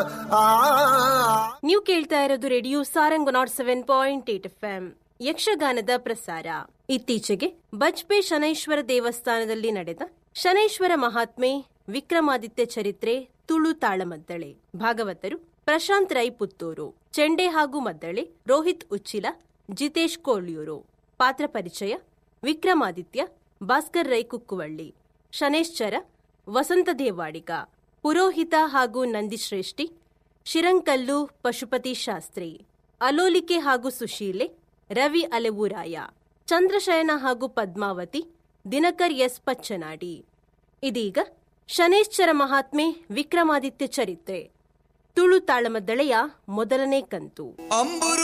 ನೀವು ಕೇಳ್ತಾ ಇರೋದು radio Sarang nought seven point eight FM ಎಂ ಯಕ್ಷಗಾನದ ಪ್ರಸಾರ ಇತ್ತೀಚೆಗೆ ಬಜ್ಪೆ ಶನೈಶ್ವರ ದೇವಸ್ಥಾನದಲ್ಲಿ ನಡೆದ ಶನೈಶ್ವರ ಮಹಾತ್ಮೆ ವಿಕ್ರಮಾದಿತ್ಯ ಚರಿತ್ರೆ ತುಳು ತಾಳಮದ್ದಳೆ ಭಾಗವತರು ಪ್ರಶಾಂತ್ ರೈ ಪುತ್ತೂರು ಚೆಂಡೆ ಹಾಗೂ ಮದ್ದಳೆ ರೋಹಿತ್ ಉಚ್ಚಿಲ ಜಿತೇಶ್ ಕೋಳ್ಯೂರು ಪಾತ್ರ ಪರಿಚಯ ವಿಕ್ರಮಾದಿತ್ಯ ಭಾಸ್ಕರ್ ರೈ ಕುಕ್ಕುವಳ್ಳಿ ಶನೇಶ್ಚರ ವಸಂತ ದೇವಾಡಿಗ ಪುರೋಹಿತ ಹಾಗೂ ನಂದಿಶ್ರೇಷ್ಠಿ ಶಿರಂಕಲ್ಲು ಪಶುಪತಿ ಶಾಸ್ತ್ರಿ ಅಲೋಲಿಕೆ ಹಾಗೂ ಸುಶೀಲೆ ರವಿ ಅಲೆವೂರಾಯ ಚಂದ್ರಶಯನ ಹಾಗೂ ಪದ್ಮಾವತಿ ದಿನಕರ್ ಎಸ್ ಪಚ್ಚನಾಡಿ ಇದೀಗ ಶನೇಶ್ಚರ ಮಹಾತ್ಮೆ ವಿಕ್ರಮಾದಿತ್ಯ ಚರಿತ್ರೆ ತುಳು ತಾಳಮದ್ದಳೆಯ ಮೊದಲನೇ ಕಂತು ಅಂಬುರು